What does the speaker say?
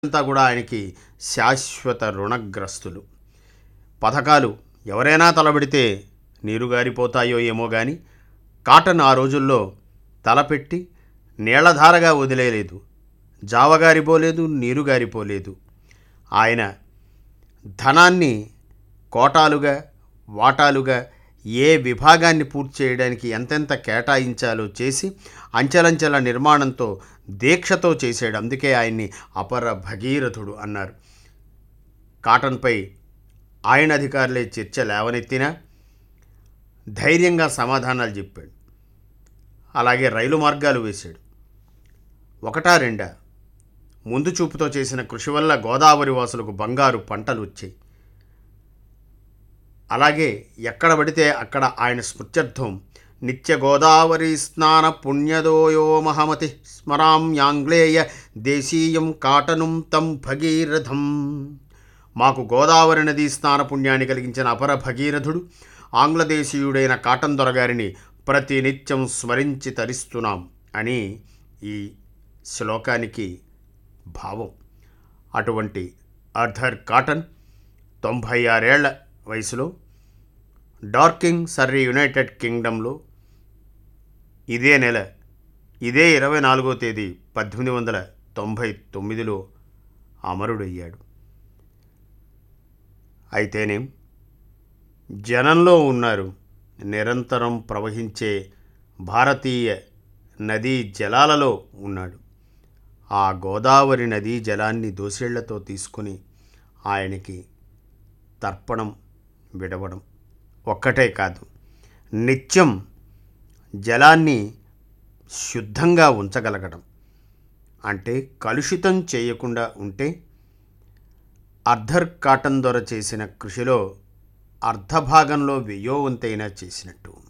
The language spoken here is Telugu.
అంతా కూడా ఆయనకి శాశ్వత రుణగ్రస్తులు పథకాలు ఎవరైనా తలబెడితే నీరు గారిపోతాయో ఏమో కానీ కాటన్ ఆ రోజుల్లో తలపెట్టి నీళ్లధారగా వదిలేయలేదు జావగారిపోలేదు నీరు గారిపోలేదు ఆయన ధనాన్ని కోటాలుగా వాటాలుగా ఏ విభాగాన్ని పూర్తి చేయడానికి ఎంతెంత కేటాయించాలో చేసి అంచెలంచెల నిర్మాణంతో దీక్షతో చేసాడు అందుకే ఆయన్ని అపర భగీరథుడు అన్నారు కాటన్పై ఆయన అధికారులే చర్చ లేవనెత్తినా ధైర్యంగా సమాధానాలు చెప్పాడు అలాగే రైలు మార్గాలు వేశాడు ఒకటా రెండా ముందు చూపుతో చేసిన కృషి వల్ల గోదావరి వాసులకు బంగారు పంటలు వచ్చాయి అలాగే ఎక్కడ పడితే అక్కడ ఆయన స్మృత్యర్థం నిత్య గోదావరి స్నాన పుణ్యదోయో మహమతి స్మరామ్యాంగ్లేయ దేశీయం కాటనుం తం భగీరథం మాకు గోదావరి నదీ స్నాన పుణ్యాన్ని కలిగించిన అపర భగీరథుడు ఆంగ్లదేశీయుడైన కాటన్ దొరగారిని ప్రతినిత్యం స్మరించి తరిస్తున్నాం అని ఈ శ్లోకానికి భావం అటువంటి అర్థర్ కాటన్ తొంభై ఆరేళ్ల వయసులో డార్కింగ్ సర్రీ యునైటెడ్ కింగ్డంలో ఇదే నెల ఇదే ఇరవై నాలుగో తేదీ పద్దెనిమిది వందల తొంభై తొమ్మిదిలో అమరుడయ్యాడు అయితేనేం జనంలో ఉన్నారు నిరంతరం ప్రవహించే భారతీయ నదీ జలాలలో ఉన్నాడు ఆ గోదావరి నదీ జలాన్ని దోసిళ్లతో తీసుకుని ఆయనకి తర్పణం విడవడం ఒక్కటే కాదు నిత్యం జలాన్ని శుద్ధంగా ఉంచగలగడం అంటే కలుషితం చేయకుండా ఉంటే అర్ధర్ కాటన్ దొర చేసిన కృషిలో అర్ధభాగంలో వెయ్యో వంతైనా చేసినట్టు